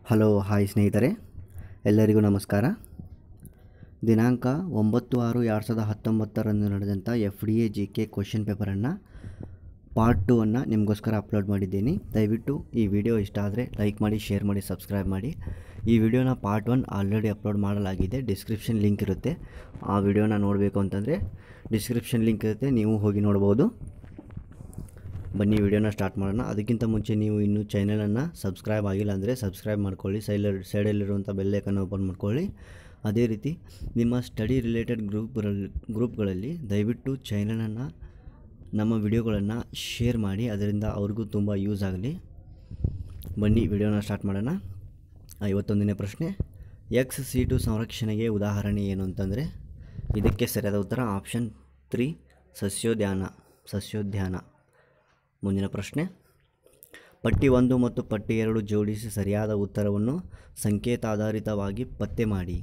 hello hi ಸ್ನೇಹಿತರೆ ಎಲ್ಲರಿಗೂ ನಮಸ್ಕಾರ ದಿನಾಂಕ ಒಂಬತ್ತು ಆರು ಎರಡು ಸಾವಿರದ ಹತ್ತೊಂಬತ್ತರಂದು ನಡೆದಂಥ F D A G K question ಪೇಪರನ್ನು ಪಾರ್ಟ್ ಟೂ ಅನ್ನು ನಿಮಗೋಸ್ಕರ ಅಪ್ಲೋಡ್ ಮಾಡಿದ್ದೀನಿ ದಯವಿಟ್ಟು ಈ ವಿಡಿಯೋ ಇಷ್ಟ ಆದರೆ ಲೈಕ್ ಮಾಡಿ ಶೇರ್ ಮಾಡಿ ಸಬ್ಸ್ಕ್ರೈಬ್ ಮಾಡಿ ಈ ವಿಡಿಯೋನ ಪಾರ್ಟ್ ಒನ್ ಆಲ್ರೆಡಿ ಅಪ್ಲೋಡ್ ಮಾಡಲಾಗಿದೆ ಡಿಸ್ಕ್ರಿಪ್ಷನ್ ಲಿಂಕ್ ಇರುತ್ತೆ ಆ ವಿಡಿಯೋನ ನೋಡಬೇಕು ಅಂತಂದರೆ ಡಿಸ್ಕ್ರಿಪ್ಷನ್ ಲಿಂಕ್ ಇರುತ್ತೆ ನೀವು ಹೋಗಿ ನೋಡ್ಬೋದು ಬನ್ನಿ ವಿಡಿಯೋನ ಸ್ಟಾರ್ಟ್ ಮಾಡೋಣ ಅದಕ್ಕಿಂತ ಮುಂಚೆ ನೀವು ಇನ್ನೂ ಚಾನಲನ್ನು ಸಬ್ಸ್ಕ್ರೈಬ್ ಆಗಿಲ್ಲ ಅಂದರೆ ಸಬ್ಸ್ಕ್ರೈಬ್ ಮಾಡ್ಕೊಳ್ಳಿ ಸೈಲ ಸೈಡಲ್ಲಿರುವಂಥ ಬೆಲ್ಲೈಕನ್ನು ಓಪನ್ ಮಾಡ್ಕೊಳ್ಳಿ ಅದೇ ರೀತಿ ನಿಮ್ಮ ಸ್ಟಡಿ ರಿಲೇಟೆಡ್ ಗ್ರೂಪ್ಗಳಲ್ಲಿ ಗ್ರೂಪ್ಗಳಲ್ಲಿ ದಯವಿಟ್ಟು ಚಾನಲನ್ನು ನಮ್ಮ ವಿಡಿಯೋಗಳನ್ನು ಶೇರ್ ಮಾಡಿ ಅದರಿಂದ ಅವ್ರಿಗೂ ತುಂಬ ಯೂಸ್ ಆಗಲಿ ಬನ್ನಿ ವಿಡಿಯೋನ ಸ್ಟಾರ್ಟ್ ಮಾಡೋಣ ಐವತ್ತೊಂದನೇ ಪ್ರಶ್ನೆ ಎಕ್ಸ್ ಸೀಟು ಸಂರಕ್ಷಣೆಗೆ ಉದಾಹರಣೆ ಏನು ಅಂತಂದರೆ ಇದಕ್ಕೆ ಸರಿಯಾದ ಉತ್ತರ ಆಪ್ಷನ್ ತ್ರೀ ಸಸ್ಯೋದ್ಯಾನ ಸಸ್ಯೋದ್ಯಾನ ಮುಂದಿನ ಪ್ರಶ್ನೆ ಪಟ್ಟಿ ಒಂದು ಮತ್ತು ಪಟ್ಟಿ ಎರಡು ಜೋಡಿಸಿ ಸರಿಯಾದ ಉತ್ತರವನ್ನು ಸಂಕೇತಾಧಾರಿತವಾಗಿ ಪತ್ತೆ ಮಾಡಿ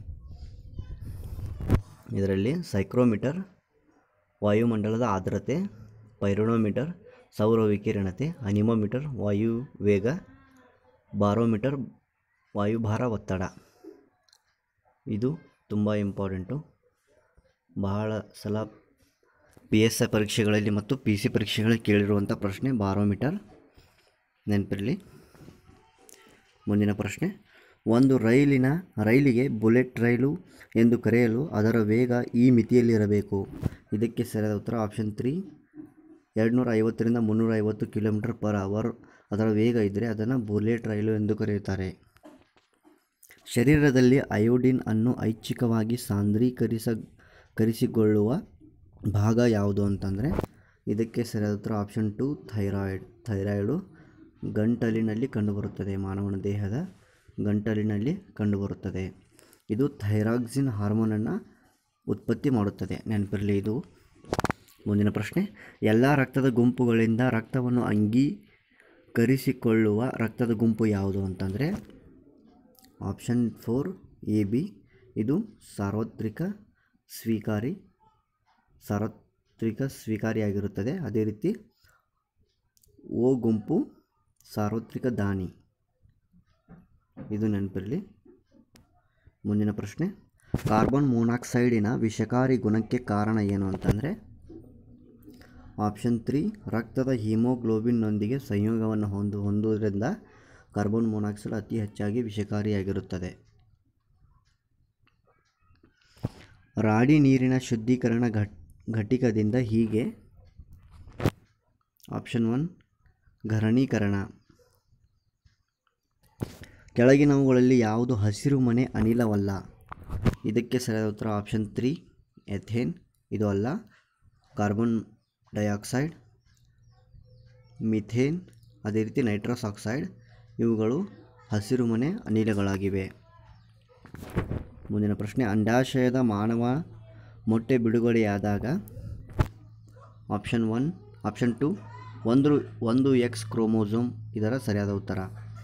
ಇದರಲ್ಲಿ ಸೈಕ್ರೋಮೀಟರ್ ವಾಯುಮಂಡಲದ ಆರ್ದ್ರತೆ ಪೈರೋನೋಮೀಟರ್ ಸೌರ ವಿಕಿರಣತೆ ಅನಿಮೋಮೀಟರ್ ವಾಯು ವೇಗ ಬಾರೋಮೀಟರ್ ವಾಯುಭಾರ ಒತ್ತಡ ಇದು ತುಂಬ ಇಂಪಾರ್ಟೆಂಟು ಬಹಳ ಸಲ ಪಿ ಎಸ್ ಐ ಪರೀಕ್ಷೆಗಳಲ್ಲಿ ಮತ್ತು ಪಿ ಸಿ ಪರೀಕ್ಷೆಗಳಲ್ಲಿ ಕೇಳಿರುವಂಥ ಪ್ರಶ್ನೆ ಬಾರೋಮೀಟರ್ ನೆನಪಿರಲಿ ಮುಂದಿನ ಪ್ರಶ್ನೆ ಒಂದು ರೈಲಿನ ರೈಲಿಗೆ ಬುಲೆಟ್ ರೈಲು ಎಂದು ಕರೆಯಲು ಅದರ ವೇಗ ಈ ಮಿತಿಯಲ್ಲಿರಬೇಕು ಇದಕ್ಕೆ ಸರಿಯಾದ ಉತ್ತರ ಆಪ್ಷನ್ ತ್ರೀ ಎರಡುನೂರ ಐವತ್ತರಿಂದ ಮುನ್ನೂರ ಐವತ್ತು ಕಿಲೋಮೀಟರ್ ಪರ್ ಅವರ್ ಅದರ ವೇಗ ಇದ್ದರೆ ಅದನ್ನು ಬುಲೆಟ್ ರೈಲು ಎಂದು ಕರೆಯುತ್ತಾರೆ ಶರೀರದಲ್ಲಿ ಅಯೋಡಿನ್ ಅನ್ನು ಐಚ್ಛಿಕವಾಗಿ ಸಾಂದ್ರೀಕರಿಸ ಕರಿಸಿಕೊಳ್ಳುವ ಭಾಗ ಯಾವುದು ಅಂತಂದರೆ ಇದಕ್ಕೆ ಸರಿಯಾದ ಉತ್ತರ ಆಪ್ಷನ್ ಟು ಥೈರಾಯ್ಡ್ ಥೈರಾಯ್ಡು ಗಂಟಲಿನಲ್ಲಿ ಕಂಡುಬರುತ್ತದೆ ಮಾನವನ ದೇಹದ ಗಂಟಲಿನಲ್ಲಿ ಕಂಡುಬರುತ್ತದೆ ಇದು ಥೈರಾಕ್ಸಿನ್ ಹಾರ್ಮೋನನ್ನು ಉತ್ಪತ್ತಿ ಮಾಡುತ್ತದೆ ನೆನಪಿರಲಿ ಇದು ಮುಂದಿನ ಪ್ರಶ್ನೆ ಎಲ್ಲ ರಕ್ತದ ಗುಂಪುಗಳಿಂದ ರಕ್ತವನ್ನು ಅಂಗೀಕರಿಸಿಕೊಳ್ಳುವ ರಕ್ತದ ಗುಂಪು ಯಾವುದು ಅಂತಂದರೆ ಆಪ್ಷನ್ ಫೋರ್ ಎ ಬಿ ಇದು ಸಾರ್ವತ್ರಿಕ ಸ್ವೀಕಾರಿ ಸಾರ್ವತ್ರಿಕ ಸ್ವೀಕಾರಿಯಾಗಿರುತ್ತದೆ ಅದೇ ರೀತಿ ಓ ಗುಂಪು ಸಾರ್ವತ್ರಿಕ ದಾನಿ ಇದು ನೆನಪಿರಲಿ ಮುಂದಿನ ಪ್ರಶ್ನೆ ಕಾರ್ಬನ್ ಮೊನಾಕ್ಸೈಡಿನ ವಿಷಕಾರಿ ಗುಣಕ್ಕೆ ಕಾರಣ ಏನು ಅಂತಂದರೆ ಆಪ್ಷನ್ ತ್ರೀ ರಕ್ತದ ಹಿಮೋಗ್ಲೋಬಿನ್ನೊಂದಿಗೆ ಸಂಯೋಗವನ್ನು ಹೊಂದು ಹೊಂದುವುದರಿಂದ ಕಾರ್ಬನ್ ಮೊನಾಕ್ಸೈಡ್ ಅತಿ ಹೆಚ್ಚಾಗಿ ವಿಷಕಾರಿಯಾಗಿರುತ್ತದೆ ರಾಡಿ ನೀರಿನ ಶುದ್ಧೀಕರಣ ಘಟ್ ಘಟಿಕದಿಂದ ಹೀಗೆ ಆಪ್ಷನ್ ಒನ್ ಘರಣೀಕರಣ ಕೆಳಗಿನವುಗಳಲ್ಲಿ ಯಾವುದು ಹಸಿರು ಮನೆ ಅನಿಲವಲ್ಲ ಇದಕ್ಕೆ ಸರಿಯಾದ ಉತ್ತರ ಆಪ್ಷನ್ ತ್ರೀ ಎಥೇನ್ ಇದು ಅಲ್ಲ ಕಾರ್ಬನ್ ಡೈಆಕ್ಸೈಡ್ ಮಿಥೇನ್ ಅದೇ ರೀತಿ ನೈಟ್ರಸ್ ಆಕ್ಸೈಡ್ ಇವುಗಳು ಹಸಿರು ಮನೆ ಅನಿಲಗಳಾಗಿವೆ ಮುಂದಿನ ಪ್ರಶ್ನೆ ಅಂಡಾಶಯದ ಮಾನವ ಮೊಟ್ಟೆ ಬಿಡುಗಡೆಯಾದಾಗ ಆಪ್ಷನ್ ಒನ್ ಆಪ್ಷನ್ ಟು ಒಂದು ಒಂದು ಎಕ್ಸ್ ಕ್ರೋಮೋಸೋಮ್ ಇದರ ಸರಿಯಾದ ಉತ್ತರ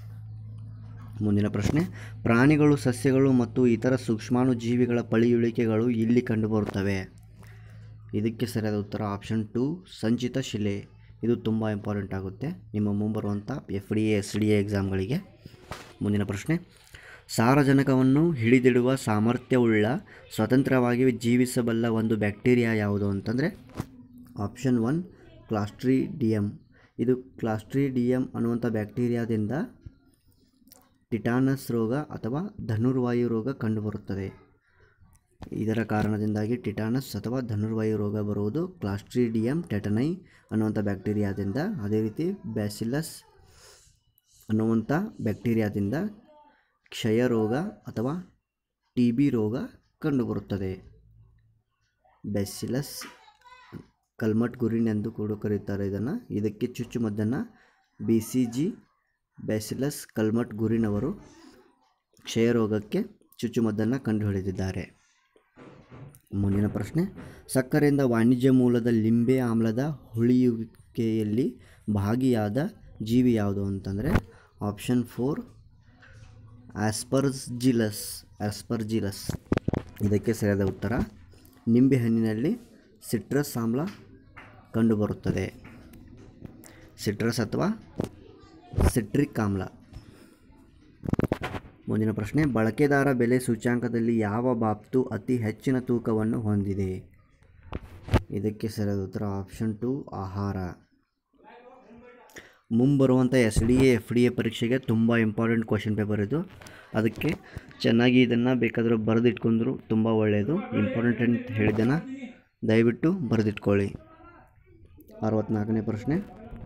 ಮುಂದಿನ ಪ್ರಶ್ನೆ ಪ್ರಾಣಿಗಳು ಸಸ್ಯಗಳು ಮತ್ತು ಇತರ ಸೂಕ್ಷ್ಮಾಣು ಜೀವಿಗಳ ಪಳಿಯುಳಿಕೆಗಳು ಇಲ್ಲಿ ಕಂಡುಬರುತ್ತವೆ ಇದಕ್ಕೆ ಸರಿಯಾದ ಉತ್ತರ ಆಪ್ಷನ್ ಟು ಸಂಚಿತ ಶಿಲೆ ಇದು ತುಂಬ ಇಂಪಾರ್ಟೆಂಟ್ ಆಗುತ್ತೆ ನಿಮ್ಮ ಮುಂಬರುವಂಥ F D A S D A ಎಕ್ಸಾಮ್ಗಳಿಗೆ ಮುಂದಿನ ಪ್ರಶ್ನೆ ಸಾರಜನಕವನ್ನು ಹಿಡಿದಿಡುವ ಸಾಮರ್ಥ್ಯವುಳ್ಳ ಸ್ವತಂತ್ರವಾಗಿ ಜೀವಿಸಬಲ್ಲ ಒಂದು ಬ್ಯಾಕ್ಟೀರಿಯಾ ಯಾವುದು ಅಂತಂದರೆ ಆಪ್ಷನ್ ಒನ್ ಕ್ಲಾಸ್ಟ್ರಿಡಿಯಮ್ ಇದು ಕ್ಲಾಸ್ಟ್ರಿಡಿಯಮ್ ಅನ್ನುವಂಥ ಬ್ಯಾಕ್ಟೀರಿಯಾದಿಂದ ಟಿಟಾನಸ್ ರೋಗ ಅಥವಾ ಧನುರ್ವಾಯು ರೋಗ ಕಂಡುಬರುತ್ತದೆ ಇದರ ಕಾರಣದಿಂದಾಗಿ ಟಿಟಾನಸ್ ಅಥವಾ ಧನುರ್ವಾಯು ರೋಗ ಬರುವುದು ಕ್ಲಾಸ್ಟ್ರಿಡಿಯಮ್ ಟೆಟನೈ ಅನ್ನುವಂಥ ಬ್ಯಾಕ್ಟೀರಿಯಾದಿಂದ ಅದೇ ರೀತಿ ಬ್ಯಾಸಿಲಸ್ ಅನ್ನುವಂಥ ಬ್ಯಾಕ್ಟೀರಿಯಾದಿಂದ ಕ್ಷಯ ರೋಗ ಅಥವಾ ಟಿ ಬಿ ರೋಗ ಕಂಡುಬರುತ್ತದೆ ಬ್ಯಾಸಿಲಸ್ ಕಲ್ಮಟ್ ಗುರಿನ್ ಎಂದು ಕೂಡ ಕರೆಯುತ್ತಾರೆ ಇದನ್ನು ಇದಕ್ಕೆ ಚುಚ್ಚುಮದ್ದನ್ನು B C G bacillus Calmette Guerin ಅವರು ಕ್ಷಯರೋಗಕ್ಕೆ ಚುಚ್ಚುಮದ್ದನ್ನು ಕಂಡುಹಿಡಿದಿದ್ದಾರೆ ಮುಂದಿನ ಪ್ರಶ್ನೆ ಸಕ್ಕರೆಯಿಂದ ವಾಣಿಜ್ಯ ಮೂಲದ ಲಿಂಬೆ ಆಮ್ಲದ ಹುಳಿಯುವಿಕೆಯಲ್ಲಿ ಭಾಗಿಯಾದ ಜೀವಿ ಯಾವುದು ಅಂತಂದರೆ ಆಪ್ಷನ್ ಫೋರ್ ಆಸ್ಪರ್ಜಿಲಸ್ ಆಸ್ಪರ್ಜಿಲಸ್ ಇದಕ್ಕೆ ಸರಿಯಾದ ಉತ್ತರ ನಿಂಬೆಹಣ್ಣಿನಲ್ಲಿ ಸಿಟ್ರಸ್ ಆಮ್ಲ ಕಂಡುಬರುತ್ತದೆ ಸಿಟ್ರಸ್ ಅಥವಾ ಸಿಟ್ರಿಕ್ ಆಮ್ಲ ಮುಂದಿನ ಪ್ರಶ್ನೆ ಬಳಕೆದಾರ ಬೆಲೆ ಸೂಚ್ಯಾಂಕದಲ್ಲಿ ಯಾವ ಬಾಬ್ತು ಅತಿ ಹೆಚ್ಚಿನ ತೂಕವನ್ನು ಹೊಂದಿದೆ ಇದಕ್ಕೆ ಸರಿಯಾದ ಉತ್ತರ ಆಪ್ಷನ್ ಟು ಆಹಾರ ಮುಂಬರುವಂಥ S D A F D A ಪರೀಕ್ಷೆಗೆ ತುಂಬ ಇಂಪಾರ್ಟೆಂಟ್ ಕ್ವಶನ್ ಪೇಪರ್ ಇದು ಅದಕ್ಕೆ ಚೆನ್ನಾಗಿ ಇದನ್ನು ಬೇಕಾದರೂ ಬರೆದಿಟ್ಕೊಂಡ್ರು ತುಂಬ ಒಳ್ಳೆಯದು ಇಂಪಾರ್ಟೆಂಟ್ ಅಂತ ಹೇಳಿದ್ದೆನ ದಯವಿಟ್ಟು ಬರೆದಿಟ್ಕೊಳ್ಳಿ ಅರವತ್ನಾಲ್ಕನೇ ಪ್ರಶ್ನೆ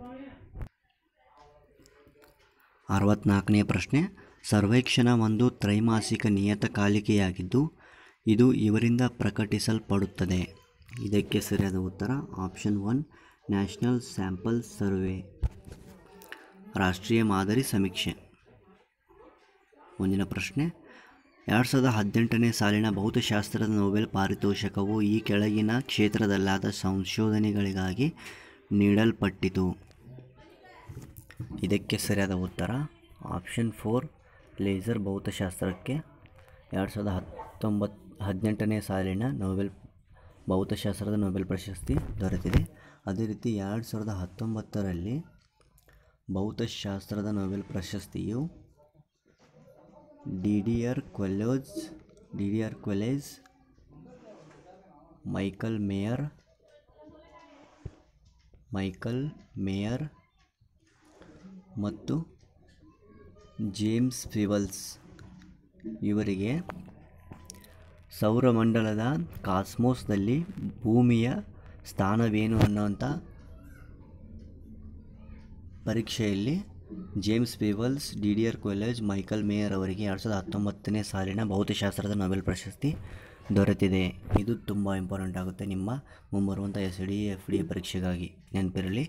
ಅರವತ್ನಾಲ್ಕನೇ ಪ್ರಶ್ನೆ ಸರ್ವೇಕ್ಷಣಾ ಒಂದು ತ್ರೈಮಾಸಿಕ ನಿಯತಕಾಲಿಕೆಯಾಗಿದ್ದು ಇದು ಇವರಿಂದ ಪ್ರಕಟಿಸಲ್ಪಡುತ್ತದೆ ಇದಕ್ಕೆ ಸರಿಯಾದ ಉತ್ತರ option one national sample survey ರಾಷ್ಟ್ರೀಯ ಮಾದರಿ ಸಮೀಕ್ಷೆ ಮುಂದಿನ ಪ್ರಶ್ನೆ ಎರಡು ಸಾವಿರದ ಹದಿನೆಂಟನೇ ಸಾಲಿನ ಭೌತಶಾಸ್ತ್ರದ ನೊಬೆಲ್ ಪಾರಿತೋಷಕವು ಈ ಕೆಳಗಿನ ಕ್ಷೇತ್ರದಲ್ಲಾದ ಸಂಶೋಧನೆಗಳಿಗಾಗಿ ನೀಡಲ್ಪಟ್ಟಿತು ಇದಕ್ಕೆ ಸರಿಯಾದ ಉತ್ತರ ಆಪ್ಷನ್ ಫೋರ್ ಲೇಸರ್ ಭೌತಶಾಸ್ತ್ರಕ್ಕೆ ಎರಡು ಸಾವಿರದ ಹತ್ತೊಂಬತ್ತು ಹದಿನೆಂಟನೇ ಸಾಲಿನ ನೊಬೆಲ್ ಭೌತಶಾಸ್ತ್ರದ ನೊಬೆಲ್ ಪ್ರಶಸ್ತಿ ದೊರೆತಿದೆ ಅದೇ ರೀತಿ ಎರಡು ಸಾವಿರದ ಹತ್ತೊಂಬತ್ತರಲ್ಲಿ ಭೌತಶಾಸ್ತ್ರದ ನೊಬೆಲ್ ಪ್ರಶಸ್ತಿಯು Didier Queloz Didier Queloz Michel Mayor Michel Mayor ಮತ್ತು ಜೇಮ್ಸ್ ಫಿವಲ್ಸ್ ಇವರಿಗೆ ಸೌರಮಂಡಲದ ಕಾಸ್ಮೋಸ್ನಲ್ಲಿ ಭೂಮಿಯ ಸ್ಥಾನವೇನು ಅನ್ನೋಂಥ ಪರೀಕ್ಷೆಯಲ್ಲಿ James Peebles Didier Queloz Michel Mayor ಅವರಿಗೆ ಎರಡು ಸಾವಿರದ ಹತ್ತೊಂಬತ್ತನೇ ಸಾಲಿನ ಭೌತಶಾಸ್ತ್ರದ ನೊಬೆಲ್ ಪ್ರಶಸ್ತಿ ದೊರೆತಿದೆ ಇದು ತುಂಬ ಇಂಪಾರ್ಟೆಂಟ್ ಆಗುತ್ತೆ ನಿಮ್ಮ ಮುಂಬರುವಂಥ ಎಸ್ ಡಿ ಎಫ್ ಡಿ ಪರೀಕ್ಷೆಗಾಗಿ ನೆನಪಿರಲಿ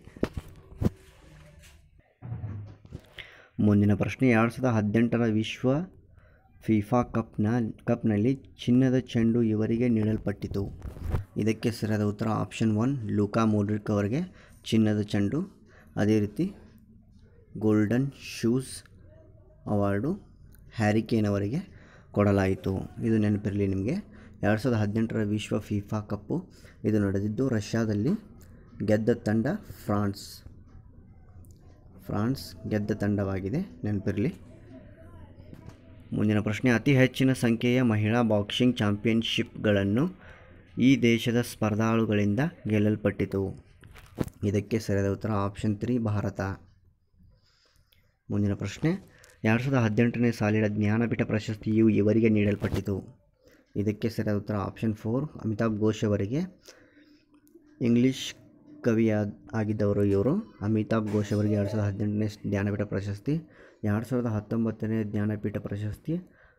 ಮುಂದಿನ ಪ್ರಶ್ನೆ ಎರಡು ಸಾವಿರದ ಹದಿನೆಂಟರ ವಿಶ್ವ ಫಿಫಾ ಕಪ್ನ ಕಪ್ನಲ್ಲಿ ಚಿನ್ನದ ಚೆಂಡು ಇವರಿಗೆ ನೀಡಲ್ಪಟ್ಟಿತು ಇದಕ್ಕೆ ಸರಿಯಾದ ಉತ್ತರ ಆಪ್ಷನ್ ಒನ್ ಲೂಕಾ ಮೋಡ್ರಿಕ್ ಅವರಿಗೆ ಚಿನ್ನದ ಚೆಂಡು ಅದೇ ರೀತಿ ಗೋಲ್ಡನ್ ಶೂಸ್ ಅವಾರ್ಡು ಹ್ಯಾರಿಕೇನ್ ಅವರಿಗೆ ಕೊಡಲಾಯಿತು ಇದು ನೆನಪಿರಲಿ ನಿಮಗೆ ಎರಡು ಸಾವಿರದ ಹದಿನೆಂಟರ ವಿಶ್ವ ಫಿಫಾ ಕಪ್ಪು ಇದು ನಡೆದಿದ್ದು ರಷ್ಯಾದಲ್ಲಿ ಗೆದ್ದ ತಂಡ ಫ್ರಾನ್ಸ್ ಫ್ರಾನ್ಸ್ ಗೆದ್ದ ತಂಡವಾಗಿದೆ ನೆನಪಿರಲಿ ಮುಂದಿನ ಪ್ರಶ್ನೆ ಅತಿ ಹೆಚ್ಚಿನ ಸಂಖ್ಯೆಯ ಮಹಿಳಾ ಬಾಕ್ಸಿಂಗ್ ಚಾಂಪಿಯನ್ಶಿಪ್ಗಳನ್ನು ಈ ದೇಶದ ಸ್ಪರ್ಧಾಳುಗಳಿಂದ ಗೆಲ್ಲಲ್ಪಟ್ಟಿತು ಇದಕ್ಕೆ ಸರಿಯಾದ ಉತ್ತರ ಆಪ್ಷನ್ ತ್ರೀ ಭಾರತ ಮುಂದಿನ ಪ್ರಶ್ನೆ ಎರಡು ಸಾವಿರದ ಹದಿನೆಂಟನೇ ಸಾಲಿನ ಜ್ಞಾನಪೀಠ ಪ್ರಶಸ್ತಿಯು ಇವರಿಗೆ ನೀಡಲ್ಪಟ್ಟಿತು ಇದಕ್ಕೆ ಸರಿಯಾದ ಉತ್ತರ ಆಪ್ಷನ್ ಫೋರ್ ಅಮಿತಾಬ್ ಘೋಷ್ ಅವರಿಗೆ ಇಂಗ್ಲೀಷ್ ಕವಿಯ ಆಗಿದ್ದವರು ಇವರು ಅಮಿತಾಬ್ ಘೋಷ್ ಅವರಿಗೆ ಎರಡು ಸಾವಿರದ ಹದಿನೆಂಟನೇ ಜ್ಞಾನಪೀಠ ಪ್ರಶಸ್ತಿ ಎರಡು ಸಾವಿರದ ಹತ್ತೊಂಬತ್ತನೇ ಜ್ಞಾನಪೀಠ ಪ್ರಶಸ್ತಿ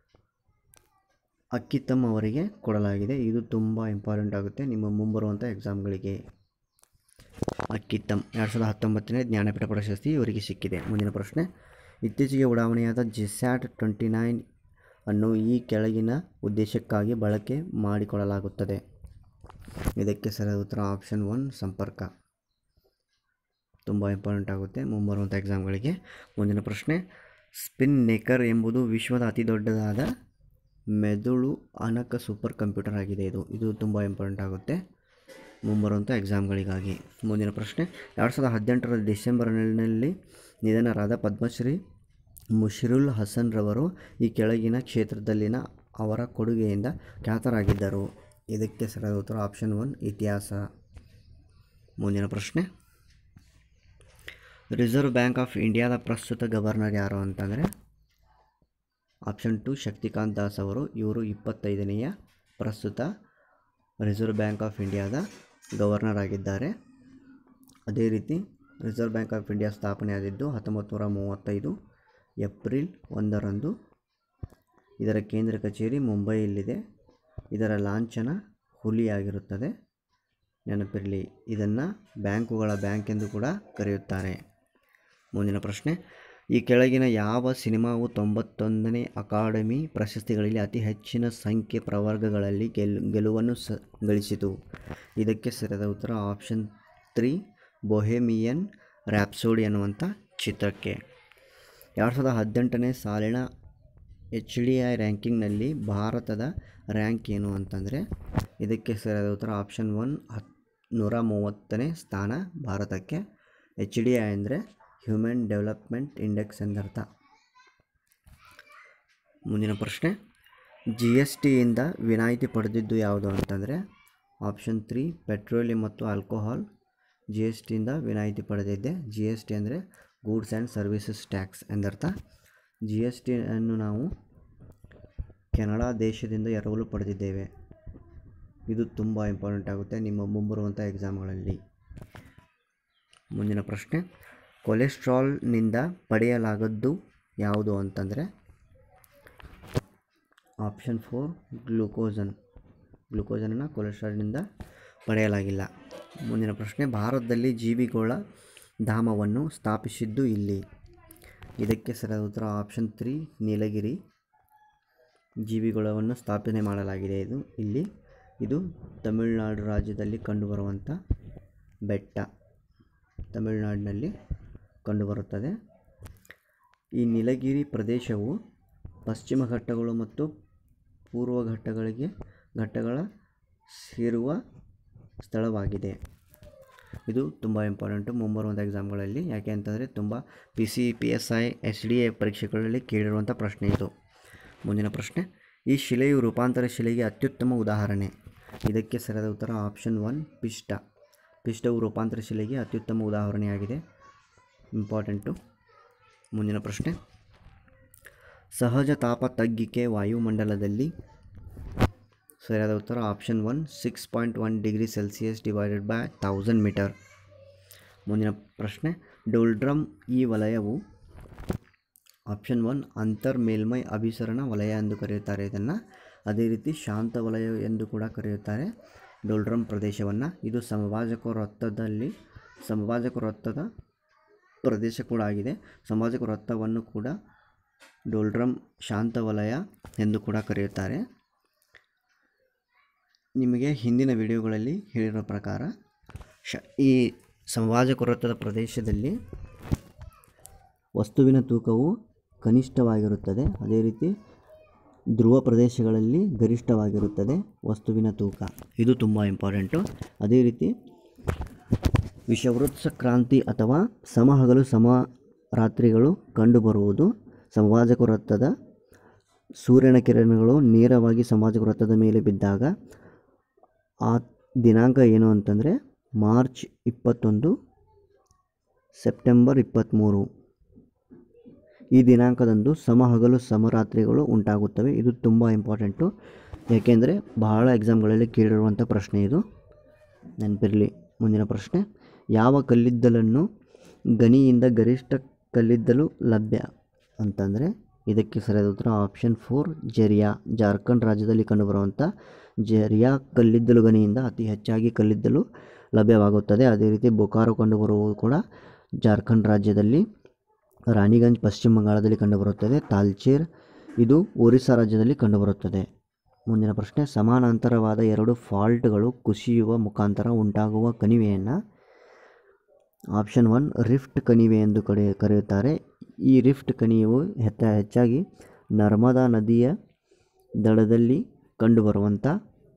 ಅಕ್ಕಿತಮ್ ಅವರಿಗೆ ಕೊಡಲಾಗಿದೆ ಇದು ತುಂಬ ಇಂಪಾರ್ಟೆಂಟ್ ಆಗುತ್ತೆ ನಿಮ್ಮ ಮುಂಬರುವಂಥ ಎಕ್ಸಾಮ್ಗಳಿಗೆ ಅಕ್ಕಿತಮ್ ಎರಡು ಸಾವಿರದ ಹತ್ತೊಂಬತ್ತನೇ ಜ್ಞಾನಪೀಠ ಪ್ರಶಸ್ತಿ ಇವರಿಗೆ ಸಿಕ್ಕಿದೆ ಮುಂದಿನ ಪ್ರಶ್ನೆ ಇತ್ತೀಚೆಗೆ ಉಡಾವಣೆಯಾದ ಜಿಸ್ಯಾಟ್ ಟ್ವೆಂಟಿ ನೈನ್ ಅನ್ನು ಈ ಕೆಳಗಿನ ಉದ್ದೇಶಕ್ಕಾಗಿ ಬಳಕೆ ಮಾಡಿಕೊಳ್ಳಲಾಗುತ್ತದೆ ಇದಕ್ಕೆ ಸರಿಯಾದ ಉತ್ತರ ಆಪ್ಷನ್ ಒನ್ ಸಂಪರ್ಕ ತುಂಬ ಇಂಪಾರ್ಟೆಂಟ್ ಆಗುತ್ತೆ ಮುಂಬರುವಂಥ ಎಕ್ಸಾಮ್ಗಳಿಗೆ ಮುಂದಿನ ಪ್ರಶ್ನೆ ಸ್ಪಿನ್ ನೇಕರ್ ಎಂಬುದು ವಿಶ್ವದ ಅತಿ ದೊಡ್ಡದಾದ ಮೆದುಳು ಅನಕ ಸೂಪರ್ ಕಂಪ್ಯೂಟರ್ ಆಗಿದೆ ಇದು ಇದು ತುಂಬ ಇಂಪಾರ್ಟೆಂಟ್ ಆಗುತ್ತೆ ಮುಂಬರುವಂಥ ಎಕ್ಸಾಮ್ಗಳಿಗಾಗಿ ಮುಂದಿನ ಪ್ರಶ್ನೆ ಎರಡು ಸಾವಿರದ ಹದಿನೆಂಟರ ಡಿಸೆಂಬರ್ನಲ್ಲಿ ನಿಧನರಾದ ಪದ್ಮಶ್ರೀ ಮುಷಿರುಲ್ ಹಸನ್ ರವರು ಈ ಕೆಳಗಿನ ಕ್ಷೇತ್ರದಲ್ಲಿನ ಅವರ ಕೊಡುಗೆಯಿಂದ ಖ್ಯಾತರಾಗಿದ್ದರು ಇದಕ್ಕೆ ಸರಿಯಾದ ಉತ್ತರ ಆಪ್ಷನ್ ಒನ್ ಇತಿಹಾಸ ಮುಂದಿನ ಪ್ರಶ್ನೆ ರಿಸರ್ವ್ ಬ್ಯಾಂಕ್ ಆಫ್ ಇಂಡಿಯಾದ ಪ್ರಸ್ತುತ ಗವರ್ನರ್ ಯಾರು ಅಂತಂದರೆ ಆಪ್ಷನ್ ಟು ಶಕ್ತಿಕಾಂತ್ ದಾಸ್ ಅವರು ಇವರು ಇಪ್ಪತ್ತೈದನೆಯ ಪ್ರಸ್ತುತ ರಿಸರ್ವ್ ಬ್ಯಾಂಕ್ ಆಫ್ ಇಂಡಿಯಾದ ಗವರ್ನರ್ ಆಗಿದ್ದಾರೆ ಅದೇ ರೀತಿ ರಿಸರ್ವ್ ಬ್ಯಾಂಕ್ ಆಫ್ ಇಂಡಿಯಾ ಸ್ಥಾಪನೆಯಾಗಿದ್ದು ಹತ್ತೊಂಬತ್ತು ನೂರ ಮೂವತ್ತೈದು ಏಪ್ರಿಲ್ ಒಂದರಂದು ಇದರ ಕೇಂದ್ರ ಕಚೇರಿ ಮುಂಬೈಯಲ್ಲಿದೆ ಇದರ ಲಾಂಛನ ಹುಲಿಯಾಗಿರುತ್ತದೆ ನೆನಪಿರಲಿ ಇದನ್ನು ಬ್ಯಾಂಕುಗಳ ಬ್ಯಾಂಕ್ ಎಂದು ಕೂಡ ಕರೆಯುತ್ತಾರೆ ಮುಂದಿನ ಪ್ರಶ್ನೆ ಈ ಕೆಳಗಿನ ಯಾವ ಸಿನಿಮಾವು ತೊಂಬತ್ತೊಂದನೇ ಅಕಾಡೆಮಿ ಪ್ರಶಸ್ತಿಗಳಲ್ಲಿ ಅತಿ ಹೆಚ್ಚಿನ ಸಂಖ್ಯೆ ಪ್ರವರ್ಗಗಳಲ್ಲಿ ಗೆಲ್ ಗೆಲುವನ್ನು ಸ ಗಳಿಸಿತು ಇದಕ್ಕೆ ಸರಿಯಾದ ಉತ್ತರ ಆಪ್ಷನ್ ತ್ರೀ ಬೊಹೆಮಿಯನ್ ರ್ಯಾಪ್ಸೋಡಿ ಅನ್ನುವಂಥ ಚಿತ್ರಕ್ಕೆ ಎರಡು ಸಾವಿರದ ಹದಿನೆಂಟನೇ ಸಾಲಿನ ಎಚ್ ಡಿ ಐ ರ್ಯಾಂಕಿಂಗ್ನಲ್ಲಿ ಭಾರತದ ರ್ಯಾಂಕ್ ಏನು ಅಂತಂದರೆ ಇದಕ್ಕೆ ಸರಿಯಾದ ಉತ್ತರ ಆಪ್ಷನ್ ಒನ್ ಹತ್ ನೂರ ಮೂವತ್ತನೇ ಸ್ಥಾನ ಭಾರತಕ್ಕೆ ಎಚ್ ಡಿ ಐ ಅಂದರೆ ಹ್ಯೂಮನ್ ಡೆವಲಪ್ಮೆಂಟ್ ಇಂಡೆಕ್ಸ್ ಎಂದರ್ಥ ಮುಂದಿನ ಪ್ರಶ್ನೆ ಜಿ ಎಸ್ ಟಿಯಿಂದ ವಿನಾಯಿತಿ ಪಡೆದಿದ್ದು ಯಾವುದು ಅಂತಂದರೆ ಆಪ್ಷನ್ ತ್ರೀ ಪೆಟ್ರೋಲಿಯಂ ಮತ್ತು ಆಲ್ಕೋಹಾಲ್ ಜಿ ಎಸ್ ಟಿಯಿಂದ ವಿನಾಯಿತಿ ಪಡೆದಿದ್ದೆ ಜಿ ಎಸ್ ಟಿ ಅಂದರೆ ಗೂಡ್ಸ್ ಆ್ಯಂಡ್ ಸರ್ವಿಸಸ್ ಟ್ಯಾಕ್ಸ್ ಎಂದರ್ಥ ಜಿ ಎಸ್ ಟಿಯನ್ನು ನಾವು ಕೆನಡಾ ದೇಶದಿಂದ ಎರವಲು ಪಡೆದಿದ್ದೇವೆ ಇದು ತುಂಬ ಇಂಪಾರ್ಟೆಂಟ್ ಆಗುತ್ತೆ ನಿಮ್ಮ ಮುಂಬರುವಂಥ ಎಕ್ಸಾಮ್ಗಳಲ್ಲಿ ಮುಂದಿನ ಪ್ರಶ್ನೆ ಕೊಲೆಸ್ಟ್ರಾಲ್ನಿಂದ ಪಡೆಯಲಾಗದ್ದು ಯಾವುದು ಅಂತಂದರೆ ಆಪ್ಷನ್ ಫೋರ್ ಗ್ಲೂಕೋಸನ್ ಗ್ಲೂಕೋಸನನ್ನು ಕೊಲೆಸ್ಟ್ರಾಲ್ನಿಂದ ಪಡೆಯಲಾಗಿಲ್ಲ ಮುಂದಿನ ಪ್ರಶ್ನೆ ಭಾರತದಲ್ಲಿ ಜೀವಿಗಳ ಧಾಮವನ್ನು ಸ್ಥಾಪಿಸಿದ್ದು ಇಲ್ಲಿ ಇದಕ್ಕೆ ಸರಿಯಾದ ಉತ್ತರ ಆಪ್ಷನ್ ತ್ರೀ ನೀಲಗಿರಿ ಜೀವಿಗಳವನ್ನು ಸ್ಥಾಪನೆ ಮಾಡಲಾಗಿದೆ ಇದು ಇಲ್ಲಿ ಇದು ತಮಿಳುನಾಡು ರಾಜ್ಯದಲ್ಲಿ ಕಂಡುಬರುವಂಥ ಬೆಟ್ಟ ತಮಿಳುನಾಡಿನಲ್ಲಿ ಕಂಡುಬರುತ್ತದೆ ಈ ನೀಲಗಿರಿ ಪ್ರದೇಶವು ಪಶ್ಚಿಮ ಘಟ್ಟಗಳು ಮತ್ತು ಪೂರ್ವ ಘಟ್ಟಗಳಿಗೆ ಘಟ್ಟಗಳ ಸೇರುವ ಸ್ಥಳವಾಗಿದೆ ಇದು ತುಂಬ ಇಂಪಾರ್ಟೆಂಟು ಮುಂಬರುವಂಥ ಎಕ್ಸಾಮ್ಗಳಲ್ಲಿ ಯಾಕೆ ಅಂತಂದರೆ ತುಂಬ P C P S I S D A ಪರೀಕ್ಷೆಗಳಲ್ಲಿ ಕೇಳಿರುವಂಥ ಪ್ರಶ್ನೆ ಇದು ಮುಂದಿನ ಪ್ರಶ್ನೆ ಈ ಶಿಲೆಯು ರೂಪಾಂತರ ಶಿಲೆಗೆ ಅತ್ಯುತ್ತಮ ಉದಾಹರಣೆ ಇದಕ್ಕೆ ಸರಿಯಾದ ಉತ್ತರ ಆಪ್ಷನ್ ಒನ್ ಪಿಷ್ಟ ಪಿಷ್ಟವು ರೂಪಾಂತರ ಶಿಲೆಗೆ ಅತ್ಯುತ್ತಮ ಉದಾಹರಣೆಯಾಗಿದೆ ಇಂಪಾರ್ಟೆಂಟು ಮುಂದಿನ ಪ್ರಶ್ನೆ ಸಹಜ ತಾಪ ತಗ್ಗಿಕೆ ವಾಯುಮಂಡಲದಲ್ಲಿ ಸರಿಯಾದ ಉತ್ತರ option one six point one degree Celsius divided by thousand metre ಮುಂದಿನ ಪ್ರಶ್ನೆ ಡೋಲ್ಡ್ರಮ್ ಈ ವಲಯವು ಆಪ್ಷನ್ ಒನ್ ಅಂತರ್ ಮೇಲ್ಮೈ ಅಭಿಸರಣ ವಲಯ ಎಂದು ಕರೆಯುತ್ತಾರೆ ಇದನ್ನು ಅದೇ ರೀತಿ ಶಾಂತ ವಲಯ ಎಂದು ಕೂಡ ಕರೆಯುತ್ತಾರೆ ಡೋಲ್ಡ್ರಮ್ ಪ್ರದೇಶವನ್ನು ಇದು ಸಮಭಾಜಕ ವೃತ್ತದಲ್ಲಿ ಸಮಭಾಜಕ ವೃತ್ತದ ಪ್ರದೇಶ ಕೂಡ ಆಗಿದೆ ಸಮಭಾಜಕ ವೃತ್ತವನ್ನು ಕೂಡ ಡೋಲ್ಡ್ರಮ್ ಶಾಂತ ವಲಯ ಎಂದು ಕೂಡ ಕರೆಯುತ್ತಾರೆ ನಿಮಗೆ ಹಿಂದಿನ ವಿಡಿಯೋಗಳಲ್ಲಿ ಹೇಳಿರೋ ಪ್ರಕಾರ ಶ ಈ ಸಮಭಾಜಕ ವೃತ್ತದ ಪ್ರದೇಶದಲ್ಲಿ ವಸ್ತುವಿನ ತೂಕವು ಕನಿಷ್ಠವಾಗಿರುತ್ತದೆ ಅದೇ ರೀತಿ ಧ್ರುವ ಪ್ರದೇಶಗಳಲ್ಲಿ ಗರಿಷ್ಠವಾಗಿರುತ್ತದೆ ವಸ್ತುವಿನ ತೂಕ ಇದು ತುಂಬ ಇಂಪಾರ್ಟೆಂಟು ಅದೇ ರೀತಿ ವಿಷವೃತ್ಸ ಕ್ರಾಂತಿ ಅಥವಾ ಸಮಹಗಲು ಸಮ ರಾತ್ರಿಗಳು ಕಂಡುಬರುವುದು ಸಮಭಾಜಕ ವೃತ್ತದ ಸೂರ್ಯನ ಕಿರಣಗಳು ನೇರವಾಗಿ ಸಮಾಜಕ ವೃತ್ತದ ಮೇಲೆ ಬಿದ್ದಾಗ ಆ ದಿನಾಂಕ ಏನು ಅಂತಂದರೆ ಮಾರ್ಚ್ ಇಪ್ಪತ್ತೊಂದು ಸೆಪ್ಟೆಂಬರ್ ಇಪ್ಪತ್ತ್ಮೂರು ಈ ದಿನಾಂಕದಂದು ಸಮಹಗಲು ಸಮರಾತ್ರಿಗಳು ಉಂಟಾಗುತ್ತವೆ ಇದು ತುಂಬ ಇಂಪಾರ್ಟೆಂಟು ಏಕೆಂದರೆ ಬಹಳ ಎಕ್ಸಾಮ್ಗಳಲ್ಲಿ ಕೇಳಿರುವಂಥ ಪ್ರಶ್ನೆ ಇದು ನೆನಪಿರಲಿ ಮುಂದಿನ ಪ್ರಶ್ನೆ ಯಾವ ಕಲ್ಲಿದ್ದಲನ್ನು ಗನಿಯಿಂದ ಗರಿಷ್ಠ ಕಲ್ಲಿದ್ದಲು ಲಭ್ಯ ಅಂತಂದರೆ ಇದಕ್ಕೆ ಸರಿಯಾದ ಉತ್ತರ ಆಪ್ಷನ್ ಫೋರ್ ಜೆರಿಯಾ ಜಾರ್ಖಂಡ್ ರಾಜ್ಯದಲ್ಲಿ ಕಂಡುಬರುವಂಥ ಜೆರಿಯಾ ಕಲ್ಲಿದ್ದಲು ಗನಿಯಿಂದ ಅತಿ ಹೆಚ್ಚಾಗಿ ಕಲ್ಲಿದ್ದಲು ಲಭ್ಯವಾಗುತ್ತದೆ ಅದೇ ರೀತಿ ಬೊಕಾರೋ ಕಂಡುಬರುವುದು ಕೂಡ ಜಾರ್ಖಂಡ್ ರಾಜ್ಯದಲ್ಲಿ ರಾಣಿಗಂಜ್ ಪಶ್ಚಿಮ ಬಂಗಾಳದಲ್ಲಿ ಕಂಡುಬರುತ್ತದೆ ತಾಲ್ಚೇರ್ ಇದು ಒರಿಸ್ಸಾ ರಾಜ್ಯದಲ್ಲಿ ಕಂಡುಬರುತ್ತದೆ ಮುಂದಿನ ಪ್ರಶ್ನೆ ಸಮಾನಾಂತರವಾದ ಎರಡು ಫಾಲ್ಟ್ಗಳು ಕುಸಿಯುವ ಮುಖಾಂತರ ಉಂಟಾಗುವ ಕಣಿವೆಯನ್ನು ಆಪ್ಷನ್ ಒನ್ ರಿಫ್ಟ್ ಕಣಿವೆ ಎಂದು ಕರೆ ಕರೆಯುತ್ತಾರೆ ಈ ರಿಫ್ಟ್ ಕಣಿವೆಯು ಹೆಚ್ಚ ಹೆಚ್ಚಾಗಿ ನರ್ಮದಾ ನದಿಯ ದಡದಲ್ಲಿ ಕಂಡುಬರುವಂಥ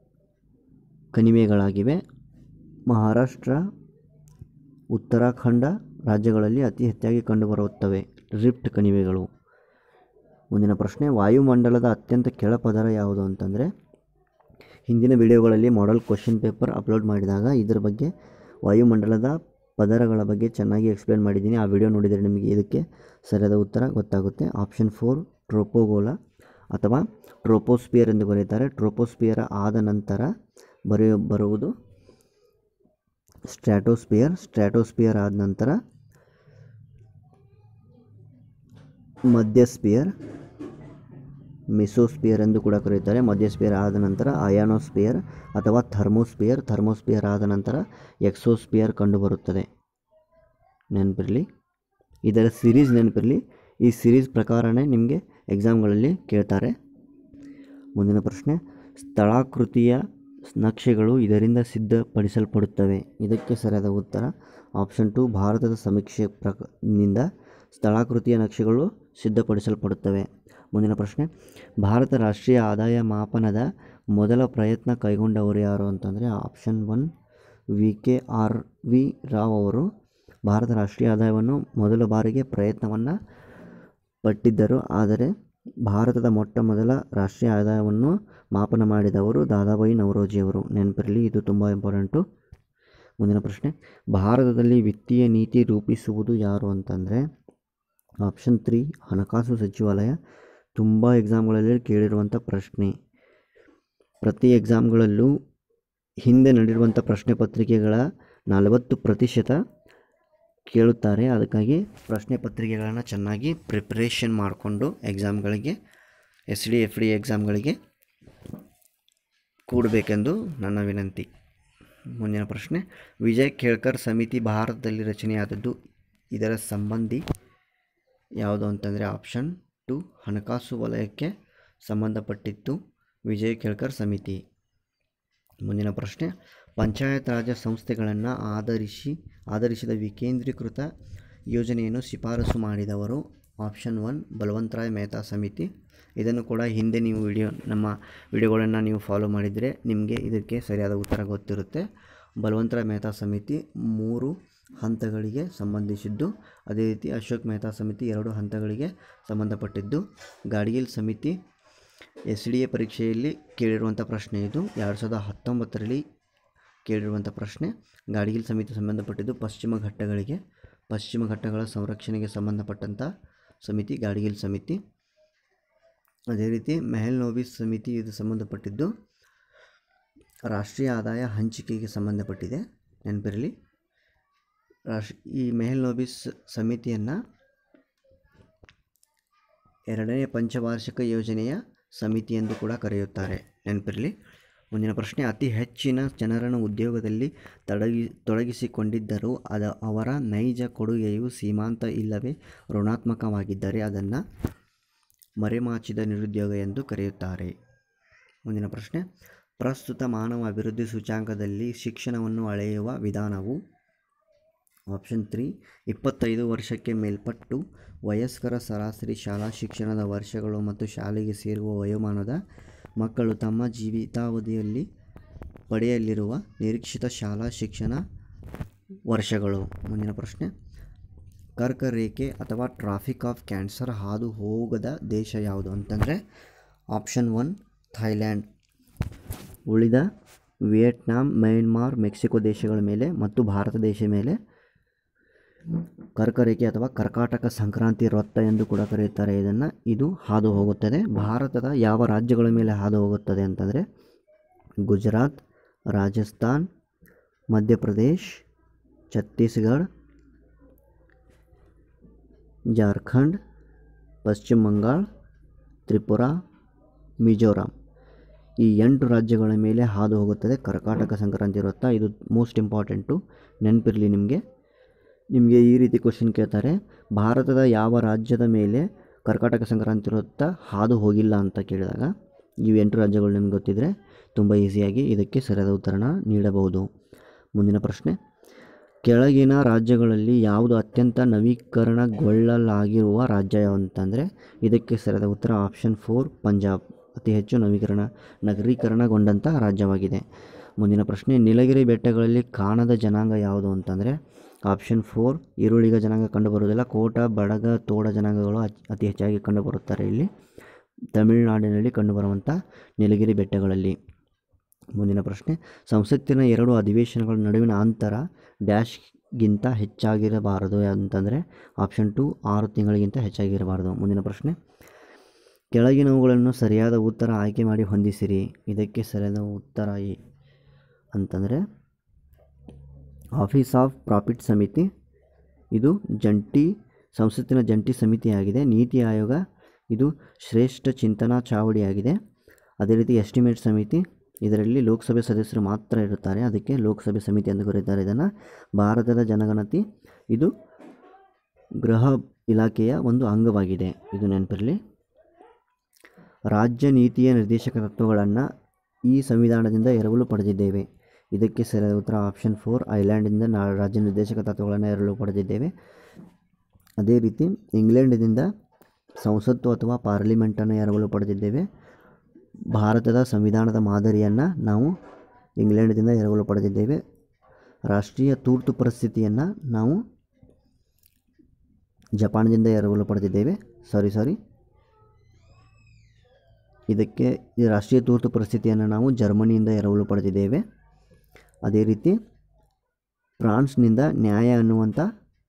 ಕಣಿವೆಗಳಾಗಿವೆ ಮಹಾರಾಷ್ಟ್ರ ಉತ್ತರಾಖಂಡ ರಾಜ್ಯಗಳಲ್ಲಿ ಅತಿ ಹೆಚ್ಚಾಗಿ ಕಂಡುಬರುತ್ತವೆ ರಿಫ್ಟ್ ಕಣಿವೆಗಳು ಮುಂದಿನ ಪ್ರಶ್ನೆ ವಾಯುಮಂಡಲದ ಅತ್ಯಂತ ಕೆಳಪದರ ಯಾವುದು ಅಂತಂದರೆ ಹಿಂದಿನ ವಿಡಿಯೋಗಳಲ್ಲಿ ಮಾಡೆಲ್ ಕ್ವಶನ್ ಪೇಪರ್ ಅಪ್ಲೋಡ್ ಮಾಡಿದಾಗ ಇದರ ಬಗ್ಗೆ ವಾಯುಮಂಡಲದ ಪದರಗಳ ಬಗ್ಗೆ ಚೆನ್ನಾಗಿ ಎಕ್ಸ್ಪ್ಲೇನ್ ಮಾಡಿದ್ದೀನಿ ಆ ವಿಡಿಯೋ ನೋಡಿದರೆ ನಿಮಗೆ ಇದಕ್ಕೆ ಸರಿಯಾದ ಉತ್ತರ ಗೊತ್ತಾಗುತ್ತೆ ಆಪ್ಷನ್ ಫೋರ್ ಟ್ರೋಪೋಗೋಲ ಅಥವಾ ಟ್ರೋಪೋಸ್ಪಿಯರ್ ಎಂದು ಕರೆಯುತ್ತಾರೆ ಟ್ರೋಪೋಸ್ಪಿಯರ್ ಆದ ನಂತರ ಬರೆಯ ಬರುವುದು ಸ್ಟ್ರ್ಯಾಟೋಸ್ಪಿಯರ್ ಸ್ಟ್ರ್ಯಾಟೋಸ್ಪಿಯರ್ ಆದ ನಂತರ ಮಧ್ಯಸ್ಪಿಯರ್ ಮಿಸೋಸ್ಪಿಯರ್ ಎಂದು ಕೂಡ ಕರೆಯುತ್ತಾರೆ ಮಧ್ಯಸ್ಪಿಯರ್ ಆದ ನಂತರ ಅಯಾನೋಸ್ಪಿಯರ್ ಅಥವಾ ಥರ್ಮೋಸ್ಪಿಯರ್ ಥರ್ಮೋಸ್ಪಿಯರ್ ಆದ ನಂತರ ಎಕ್ಸೋಸ್ಪಿಯರ್ ಕಂಡುಬರುತ್ತದೆ ನೆನಪಿರಲಿ ಇದರ ಸಿರೀಸ್ ನೆನಪಿರಲಿ ಈ ಸಿರೀಸ್ ಪ್ರಕಾರನೇ ನಿಮಗೆ ಎಕ್ಸಾಮ್ಗಳಲ್ಲಿ ಕೇಳ್ತಾರೆ ಮುಂದಿನ ಪ್ರಶ್ನೆ ಸ್ಥಳಾಕೃತಿಯ ನಕ್ಷೆಗಳು ಇದರಿಂದ ಸಿದ್ಧಪಡಿಸಲ್ಪಡುತ್ತವೆ ಇದಕ್ಕೆ ಸರಿಯಾದ ಉತ್ತರ ಆಪ್ಷನ್ ಟು ಭಾರತದ ಸಮೀಕ್ಷೆ ಪ್ರಕ ನಿಂದ ಸ್ಥಳಾಕೃತಿಯ ನಕ್ಷೆಗಳು ಸಿದ್ಧಪಡಿಸಲ್ಪಡುತ್ತವೆ ಮುಂದಿನ ಪ್ರಶ್ನೆ ಭಾರತ ರಾಷ್ಟ್ರೀಯ ಆದಾಯ ಮಾಪನದ ಮೊದಲ ಪ್ರಯತ್ನ ಕೈಗೊಂಡವರು ಯಾರು ಅಂತಂದರೆ option one V K R V Rao ಅವರು ಭಾರತ ರಾಷ್ಟ್ರೀಯ ಆದಾಯವನ್ನು ಮೊದಲ ಬಾರಿಗೆ ಪ್ರಯತ್ನವನ್ನು ಪಟ್ಟಿದ್ದರು ಆದರೆ ಭಾರತದ ಮೊಟ್ಟ ಮೊದಲ ರಾಷ್ಟ್ರೀಯ ಆದಾಯವನ್ನು ಮಾಪನ ಮಾಡಿದವರು ದಾದಾಬಾಯಿ ನವರೋಜಿಯವರು ನೆನಪಿರಲಿ ಇದು ತುಂಬ ಇಂಪಾರ್ಟೆಂಟು ಮುಂದಿನ ಪ್ರಶ್ನೆ ಭಾರತದಲ್ಲಿ ವಿತ್ತೀಯ ನೀತಿ ರೂಪಿಸುವುದು ಯಾರು ಅಂತಂದರೆ ಆಪ್ಷನ್ ತ್ರೀ ಹಣಕಾಸು ಸಚಿವಾಲಯ ತುಂಬ ಎಕ್ಸಾಮ್ಗಳಲ್ಲಿ ಕೇಳಿರುವಂಥ ಪ್ರಶ್ನೆ ಪ್ರತಿ ಎಕ್ಸಾಮ್ಗಳಲ್ಲೂ ಹಿಂದೆ ನಡೆದಿರುವಂಥ ಪ್ರಶ್ನೆ ಪತ್ರಿಕೆಗಳ ನಲವತ್ತು ಪ್ರತಿಶತ ಕೇಳುತ್ತಾರೆ ಅದಕ್ಕಾಗಿ ಪ್ರಶ್ನೆ ಪತ್ರಿಕೆಗಳನ್ನು ಚೆನ್ನಾಗಿ ಪ್ರಿಪ್ರೇಷನ್ ಮಾಡಿಕೊಂಡು ಎಕ್ಸಾಮ್ಗಳಿಗೆ ಎಸ್ ಡಿ ಎಫ್ ಡಿ ಎಕ್ಸಾಮ್ಗಳಿಗೆ ಕೂಡಬೇಕೆಂದು ನನ್ನ ವಿನಂತಿ ಮುಂದಿನ ಪ್ರಶ್ನೆ ವಿಜಯ್ ಕೇಳ್ಕರ್ ಸಮಿತಿ ಭಾರತದಲ್ಲಿ ರಚನೆಯಾದದ್ದು ಇದರ ಸಂಬಂಧಿ ಯಾವುದು ಅಂತಂದರೆ ಆಪ್ಷನ್ ಟು ಹಣಕಾಸು ವಲಯಕ್ಕೆ ಸಂಬಂಧಪಟ್ಟಿತ್ತು ವಿಜಯ್ ಕೇಳ್ಕರ್ ಸಮಿತಿ ಮುಂದಿನ ಪ್ರಶ್ನೆ ಪಂಚಾಯತ್ ರಾಜ್ ಸಂಸ್ಥೆಗಳನ್ನು ಆಧರಿಸಿ ಆಧರಿಸಿದ ವಿಕೇಂದ್ರೀಕೃತ ಯೋಜನೆಯನ್ನು ಶಿಫಾರಸು ಮಾಡಿದವರು ಆಪ್ಷನ್ ಒನ್ ಬಲವಂತರಾಯ್ ಮೆಹ್ತಾ ಸಮಿತಿ ಇದನ್ನು ಕೂಡ ಹಿಂದೆ ನೀವು ವಿಡಿಯೋ ನಮ್ಮ ವಿಡಿಯೋಗಳನ್ನು ನೀವು ಫಾಲೋ ಮಾಡಿದರೆ ನಿಮಗೆ ಇದಕ್ಕೆ ಸರಿಯಾದ ಉತ್ತರ ಗೊತ್ತಿರುತ್ತೆ ಬಲವಂತರಾಯ್ ಮೆಹ್ತಾ ಸಮಿತಿ ಮೂರು ಹಂತಗಳಿಗೆ ಸಂಬಂಧಿಸಿದ್ದು ಅದೇ ರೀತಿ ಅಶೋಕ್ ಮೆಹ್ತಾ ಸಮಿತಿ ಎರಡು ಹಂತಗಳಿಗೆ ಸಂಬಂಧಪಟ್ಟಿದ್ದು ಗಾಡ್ಗಿಲ್ ಸಮಿತಿ ಎಸ್ ಡಿ ಎ ಪರೀಕ್ಷೆಯಲ್ಲಿ ಕೇಳಿರುವಂಥ ಪ್ರಶ್ನೆ ಇದು ಎರಡು ಸಾವಿರದ ಹತ್ತೊಂಬತ್ತರಲ್ಲಿ ಕೇಳಿರುವಂಥ ಪ್ರಶ್ನೆ ಗಾಡ್ಗಿಲ್ ಸಮಿತಿ ಸಂಬಂಧಪಟ್ಟಿದ್ದು ಪಶ್ಚಿಮ ಘಟ್ಟಗಳಿಗೆ ಪಶ್ಚಿಮ ಘಟ್ಟಗಳ ಸಂರಕ್ಷಣೆಗೆ ಸಂಬಂಧಪಟ್ಟಂಥ ಸಮಿತಿ ಗಾಡ್ಗಿಲ್ ಸಮಿತಿ ಅದೇ ರೀತಿ ಮೆಹಲ್ ನೋಬಿಸ್ ಸಮಿತಿ ಇದು ಸಂಬಂಧಪಟ್ಟಿದ್ದು ರಾಷ್ಟ್ರೀಯ ಆದಾಯ ಹಂಚಿಕೆಗೆ ಸಂಬಂಧಪಟ್ಟಿದೆ ನೆನಪಿರಲಿ ರಾಶ್ ಈ ಮೆಹಲ್ ನೋಬಿಸ್ ಸಮಿತಿಯನ್ನು ಎರಡನೇ ಪಂಚವಾರ್ಷಿಕ ಯೋಜನೆಯ ಸಮಿತಿ ಎಂದು ಕೂಡ ಕರೆಯುತ್ತಾರೆ ನೆನಪಿರಲಿ ಮುಂದಿನ ಪ್ರಶ್ನೆ ಅತಿ ಹೆಚ್ಚಿನ ಜನರನ್ನು ಉದ್ಯೋಗದಲ್ಲಿ ತೊಡಗಿ ತೊಡಗಿಸಿಕೊಂಡಿದ್ದರೂ ಅದ ಅವರ ನೈಜ ಕೊಡುಗೆಯು ಸೀಮಾಂತ ಇಲ್ಲವೇ ಋಣಾತ್ಮಕವಾಗಿದ್ದರೆ ಅದನ್ನು ಮರೆಮಾಚಿದ ನಿರುದ್ಯೋಗ ಎಂದು ಕರೆಯುತ್ತಾರೆ ಮುಂದಿನ ಪ್ರಶ್ನೆ ಪ್ರಸ್ತುತ ಮಾನವ ಅಭಿವೃದ್ಧಿ ಸೂಚ್ಯಾಂಕದಲ್ಲಿ ಶಿಕ್ಷಣವನ್ನು ಅಳೆಯುವ ವಿಧಾನವು ಆಪ್ಷನ್ ತ್ರೀ ಇಪ್ಪತ್ತೈದು ವರ್ಷಕ್ಕೆ ಮೇಲ್ಪಟ್ಟು ವಯಸ್ಕರ ಸರಾಸರಿ ಶಾಲಾ ಶಿಕ್ಷಣದ ವರ್ಷಗಳು ಮತ್ತು ಶಾಲೆಗೆ ಸೇರುವ ವಯೋಮಾನದ ಮಕ್ಕಳು ತಮ್ಮ ಜೀವಿತಾವಧಿಯಲ್ಲಿ ಪಡೆಯಲಿರುವ ನಿರೀಕ್ಷಿತ ಶಾಲಾ ಶಿಕ್ಷಣ ವರ್ಷಗಳು ಮುಂದಿನ ಪ್ರಶ್ನೆ ಕರ್ಕರೇಖೆ ಅಥವಾ ಟ್ರಾಫಿಕ್ ಆಫ್ ಕ್ಯಾನ್ಸರ್ ಹಾದು ಹೋಗದ ದೇಶ ಯಾವುದು ಅಂತಂದರೆ ಆಪ್ಷನ್ ಒನ್ ಥೈಲ್ಯಾಂಡ್ ಉಳಿದ ವಿಯೆಟ್ನಾಂ ಮಯನ್ಮಾರ್ ಮೆಕ್ಸಿಕೋ ದೇಶಗಳ ಮೇಲೆ ಮತ್ತು ಭಾರತ ದೇಶ ಮೇಲೆ ಕರ್ಕರೇಖೆ ಅಥವಾ ಕರ್ಕಾಟಕ ಸಂಕ್ರಾಂತಿ ವೃತ್ತ ಎಂದು ಕೂಡ ಕರೆಯುತ್ತಾರೆ ಇದನ್ನು ಇದು ಹಾದು ಹೋಗುತ್ತದೆ ಭಾರತದ ಯಾವ ರಾಜ್ಯಗಳ ಮೇಲೆ ಹಾದು ಹೋಗುತ್ತದೆ ಅಂತಂದರೆ ಗುಜರಾತ್ ರಾಜಸ್ಥಾನ್ ಮಧ್ಯಪ್ರದೇಶ್ ಛತ್ತೀಸ್ಗಢ ಜಾರ್ಖಂಡ್ ಪಶ್ಚಿಮ ಬಂಗಾಳ ತ್ರಿಪುರಾ ಮಿಜೋರಾಂ ಈ ಎಂಟು ರಾಜ್ಯಗಳ ಮೇಲೆ ಹಾದು ಹೋಗುತ್ತದೆ ಕರ್ಕಾಟಕ ಸಂಕ್ರಾಂತಿ ವೃತ್ತ ಇದು ಮೋಸ್ಟ್ ಇಂಪಾರ್ಟೆಂಟು ನೆನಪಿರಲಿ ನಿಮಗೆ ನಿಮಗೆ ಈ ರೀತಿ ಕ್ವಶನ್ ಕೇಳ್ತಾರೆ ಭಾರತದ ಯಾವ ರಾಜ್ಯದ ಮೇಲೆ ಕರ್ಕಾಟಕ ಸಂಕ್ರಾಂತಿ ವೃತ್ತ ಹಾದು ಹೋಗಿಲ್ಲ ಅಂತ ಕೇಳಿದಾಗ ಇವು ಎಂಟು ರಾಜ್ಯಗಳು ನಿಮ್ಗೆ ಗೊತ್ತಿದ್ದರೆ ತುಂಬ ಈಸಿಯಾಗಿ ಇದಕ್ಕೆ ಸರಿಯಾದ ಉತ್ತರನ ನೀಡಬಹುದು ಮುಂದಿನ ಪ್ರಶ್ನೆ ಕೆಳಗಿನ ರಾಜ್ಯಗಳಲ್ಲಿ ಯಾವುದು ಅತ್ಯಂತ ನವೀಕರಣಗೊಳ್ಳಲಾಗಿರುವ ರಾಜ್ಯ ಅಂತಂದರೆ ಇದಕ್ಕೆ ಸರಿಯಾದ ಉತ್ತರ ಆಪ್ಷನ್ ಫೋರ್ ಪಂಜಾಬ್ ಅತಿ ಹೆಚ್ಚು ನವೀಕರಣ ನಗರೀಕರಣಗೊಂಡಂಥ ರಾಜ್ಯವಾಗಿದೆ ಮುಂದಿನ ಪ್ರಶ್ನೆ ನೀಲಗಿರಿ ಬೆಟ್ಟಗಳಲ್ಲಿ ಕಾಣದ ಜನಾಂಗ ಯಾವುದು ಅಂತಂದರೆ ಆಪ್ಷನ್ ಫೋರ್ ಈರುಳಿಗ ಜನಾಂಗ ಕಂಡುಬರುವುದಿಲ್ಲ ಕೋಟ ಬಡಗ ತೋಡ ಜನಾಂಗಗಳು ಅತಿ- ಅತಿ ಹೆಚ್ಚಾಗಿ ಕಂಡುಬರುತ್ತಾರೆ ಇಲ್ಲಿ ತಮಿಳುನಾಡಿನಲ್ಲಿ ಕಂಡುಬರುವಂಥ ನೀಲಗಿರಿ ಬೆಟ್ಟಗಳಲ್ಲಿ ಮುಂದಿನ ಪ್ರಶ್ನೆ ಸಂಸತ್ತಿನ ಎರಡು ಅಧಿವೇಶನಗಳ ನಡುವಿನ ಅಂತರ ಡ್ಯಾಶ್ಗಿಂತ ಹೆಚ್ಚಾಗಿರಬಾರದು ಅಂತಂದರೆ ಆಪ್ಷನ್ ಟು ಆರು ತಿಂಗಳಿಗಿಂತ ಹೆಚ್ಚಾಗಿರಬಾರದು ಮುಂದಿನ ಪ್ರಶ್ನೆ ಕೆಳಗಿನವುಗಳನ್ನು ಸರಿಯಾದ ಉತ್ತರ ಆಯ್ಕೆ ಮಾಡಿ ಹೊಂದಿಸಿರಿ ಇದಕ್ಕೆ ಸರಿಯಾದ ಉತ್ತರ ಎ ಅಂತಂದರೆ ಆಫೀಸ್ ಆಫ್ ಪ್ರಾಫಿಟ್ ಸಮಿತಿ ಇದು ಜಂಟಿ ಸಂಸತ್ತಿನ ಜಂಟಿ ಸಮಿತಿಯಾಗಿದೆ ನೀತಿ ಆಯೋಗ ಇದು ಶ್ರೇಷ್ಠ ಚಿಂತನಾ ಚಾವಡಿಯಾಗಿದೆ ಅದೇ ರೀತಿ ಎಸ್ಟಿಮೇಟ್ ಸಮಿತಿ ಇದರಲ್ಲಿ ಲೋಕಸಭೆ ಸದಸ್ಯರು ಮಾತ್ರ ಇರುತ್ತಾರೆ ಅದಕ್ಕೆ ಲೋಕಸಭೆ ಸಮಿತಿ ಎಂದು ಕರೆಯುತ್ತಾರೆ ಇದನ್ನು ಭಾರತದ ಜನಗಣತಿ ಇದು ಗೃಹ ಇಲಾಖೆಯ ಒಂದು ಅಂಗವಾಗಿದೆ ಇದು ನೆನಪಿರಲಿ ರಾಜ್ಯ ನೀತಿಯ ನಿರ್ದೇಶಕ ತತ್ವಗಳನ್ನು ಈ ಸಂವಿಧಾನದಿಂದ ಎರವಲು ಪಡೆದಿದ್ದೇವೆ ಇದಕ್ಕೆ ಸರಿಯಾದ ಉತ್ತರ ಆಪ್ಷನ್ ಫೋರ್ ಐಲ್ಯಾಂಡಿಂದ ನಾ ರಾಜ್ಯ ನಿರ್ದೇಶಕ ತತ್ವಗಳನ್ನು ಎರವಲು ಪಡೆದಿದ್ದೇವೆ ಅದೇ ರೀತಿ ಇಂಗ್ಲೆಂಡಿನಿಂದ ಸಂಸತ್ತು ಅಥವಾ ಪಾರ್ಲಿಮೆಂಟನ್ನು ಎರವಲು ಪಡೆದಿದ್ದೇವೆ ಭಾರತದ ಸಂವಿಧಾನದ ಮಾದರಿಯನ್ನು ನಾವು ಇಂಗ್ಲೆಂಡ್ದಿಂದ ಎರವಲು ಪಡೆದಿದ್ದೇವೆ ರಾಷ್ಟ್ರೀಯ ತುರ್ತು ಪರಿಸ್ಥಿತಿಯನ್ನು ನಾವು ಜಪಾನ್ದಿಂದ ಎರವಲು ಪಡೆದಿದ್ದೇವೆ ಸಾರಿ ಸಾರಿ ಇದಕ್ಕೆ ಈ ರಾಷ್ಟ್ರೀಯ ತುರ್ತು ಪರಿಸ್ಥಿತಿಯನ್ನು ನಾವು ಜರ್ಮನಿಯಿಂದ ಎರವಲು ಪಡೆದಿದ್ದೇವೆ ಅದೇ ರೀತಿ ಫ್ರಾನ್ಸ್ನಿಂದ ನ್ಯಾಯ ಅನ್ನುವಂಥ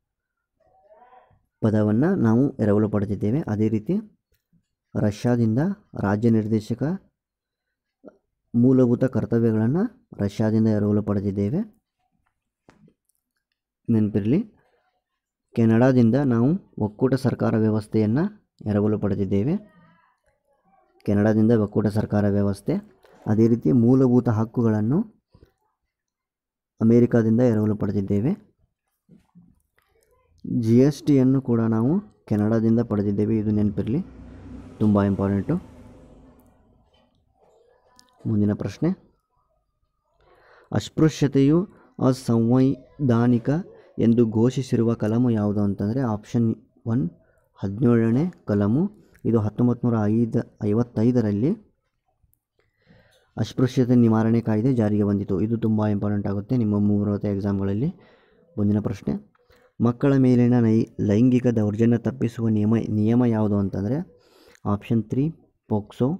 ಪದವನ್ನು ನಾವು ಎರವಲು ಪಡೆದಿದ್ದೇವೆ ಅದೇ ರೀತಿ ರಷ್ಯಾದಿಂದ ರಾಜ್ಯ ನಿರ್ದೇಶಕ ಮೂಲಭೂತ ಕರ್ತವ್ಯಗಳನ್ನು ರಷ್ಯಾದಿಂದ ಎರವಲು ಪಡೆದಿದ್ದೇವೆ ನೆನಪಿರಲಿ ಕೆನಡಾದಿಂದ ನಾವು ಒಕ್ಕೂಟ ಸರ್ಕಾರ ವ್ಯವಸ್ಥೆಯನ್ನು ಎರವಲು ಪಡೆದಿದ್ದೇವೆ ಕೆನಡಾದಿಂದ ಒಕ್ಕೂಟ ಸರ್ಕಾರ ವ್ಯವಸ್ಥೆ ಅದೇ ರೀತಿ ಮೂಲಭೂತ ಹಕ್ಕುಗಳನ್ನು ಅಮೇರಿಕಾದಿಂದ ಎರವಲು ಪಡೆದಿದ್ದೇವೆ ಜಿ ಎಸ್ ಟಿಯನ್ನು ಕೂಡ ನಾವು ಕೆನಡಾದಿಂದ ಪಡೆದಿದ್ದೇವೆ ಇದು ನೆನಪಿರಲಿ ತುಂಬ ಇಂಪಾರ್ಟೆಂಟು ಮುಂದಿನ ಪ್ರಶ್ನೆ ಅಸ್ಪೃಶ್ಯತೆಯು ಅಸಂವೈಧಾನಿಕ ಎಂದು ಘೋಷಿಸಿರುವ ಕಲಮು ಯಾವುದು ಅಂತಂದರೆ ಆಪ್ಷನ್ ಒನ್ ಹದಿನೇಳನೇ ಕಲಮು ಇದು ಹತ್ತೊಂಬತ್ತು ನೂರ ಐದು ಐವತ್ತೈದರಲ್ಲಿ ಅಸ್ಪೃಶ್ಯತೆ ನಿವಾರಣೆ ಕಾಯ್ದೆ ಜಾರಿಗೆ ಬಂದಿತು ಇದು ತುಂಬ ಇಂಪಾರ್ಟೆಂಟ್ ಆಗುತ್ತೆ ನಿಮ್ಮ ಮೂರವತ್ತು ಎಕ್ಸಾಮ್ಗಳಲ್ಲಿ ಮುಂದಿನ ಪ್ರಶ್ನೆ ಮಕ್ಕಳ ಮೇಲಿನ ನೈ ಲೈಂಗಿಕ ದೌರ್ಜನ್ಯ ತಪ್ಪಿಸುವ ನಿಯಮ ನಿಯಮ ಯಾವುದು ಅಂತಂದರೆ ಆಪ್ಷನ್ ತ್ರೀ ಪೋಕ್ಸೋ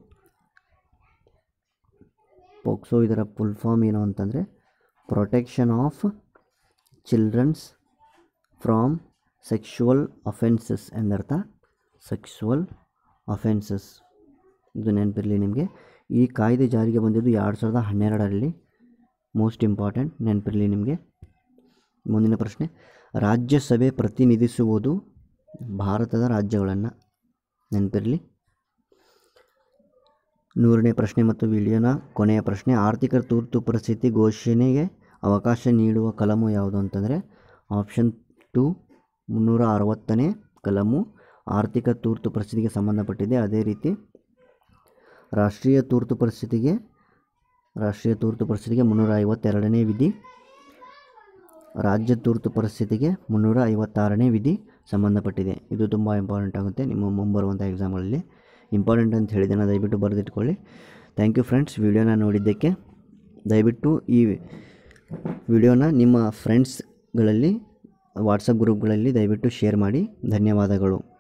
ಪೋಕ್ಸೋ ಇದರ ಫುಲ್ ಫಾರ್ಮ್ ಏನು ಅಂತಂದರೆ protection of childrens from sexual offences ಎಂದರ್ಥ ಸೆಕ್ಸುವಲ್ ಅಫೆನ್ಸಸ್ ಇದು ನೆನಪಿರಲಿ ನಿಮಗೆ ಈ ಕಾಯ್ದೆ ಜಾರಿಗೆ ಬಂದಿದ್ದು ಎರಡು ಸಾವಿರದ ಹನ್ನೆರಡರಲ್ಲಿ ಮೋಸ್ಟ್ ಇಂಪಾರ್ಟೆಂಟ್ ನೆನಪಿರಲಿ ನಿಮಗೆ ಮುಂದಿನ ಪ್ರಶ್ನೆ ರಾಜ್ಯಸಭೆ ಪ್ರತಿನಿಧಿಸುವುದು ಭಾರತದ ರಾಜ್ಯಗಳನ್ನು ನೆನಪಿರಲಿ ನೂರನೇ ಪ್ರಶ್ನೆ ಮತ್ತು ವಿಡಿಯೋನ ಕೊನೆಯ ಪ್ರಶ್ನೆ ಆರ್ಥಿಕ ತುರ್ತು ಪರಿಸ್ಥಿತಿ ಘೋಷಣೆಗೆ ಅವಕಾಶ ನೀಡುವ ಕಲಮು ಯಾವುದು ಅಂತಂದರೆ ಆಪ್ಷನ್ ಟು ಮುನ್ನೂರ ಅರವತ್ತನೇ ಕಲಮು ಆರ್ಥಿಕ ತುರ್ತು ಪರಿಸ್ಥಿತಿಗೆ ಸಂಬಂಧಪಟ್ಟಿದೆ ಅದೇ ರೀತಿ ರಾಷ್ಟ್ರೀಯ ತುರ್ತು ಪರಿಸ್ಥಿತಿಗೆ ರಾಷ್ಟ್ರೀಯ ತುರ್ತು ಪರಿಸ್ಥಿತಿಗೆ ಮುನ್ನೂರ ಐವತ್ತೆರಡನೇ ವಿಧಿ ರಾಜ್ಯ ತುರ್ತು ಪರಿಸ್ಥಿತಿಗೆ ಮುನ್ನೂರ ಐವತ್ತಾರನೇ ವಿಧಿ ಸಂಬಂಧಪಟ್ಟಿದೆ ಇದು ತುಂಬ ಇಂಪಾರ್ಟೆಂಟ್ ಆಗುತ್ತೆ ನಿಮ್ಮ ಮುಂಬರುವಂಥ ಎಕ್ಸಾಮ್ಗಳಲ್ಲಿ ಇಂಪಾರ್ಟೆಂಟ್ ಅಂತ ಹೇಳಿದ್ದೇನೆ ದಯವಿಟ್ಟು ಬರೆದಿಟ್ಕೊಳ್ಳಿ ಥ್ಯಾಂಕ್ ಯು ಫ್ರೆಂಡ್ಸ್ ವಿಡಿಯೋನ ನೋಡಿದ್ದಕ್ಕೆ ದಯವಿಟ್ಟು ಈ ವಿಡಿಯೋನ ನಿಮ್ಮ ಫ್ರೆಂಡ್ಸ್ಗಳಲ್ಲಿ ವಾಟ್ಸಪ್ ಗ್ರೂಪ್ಗಳಲ್ಲಿ ದಯವಿಟ್ಟು ಶೇರ್ ಮಾಡಿ ಧನ್ಯವಾದಗಳು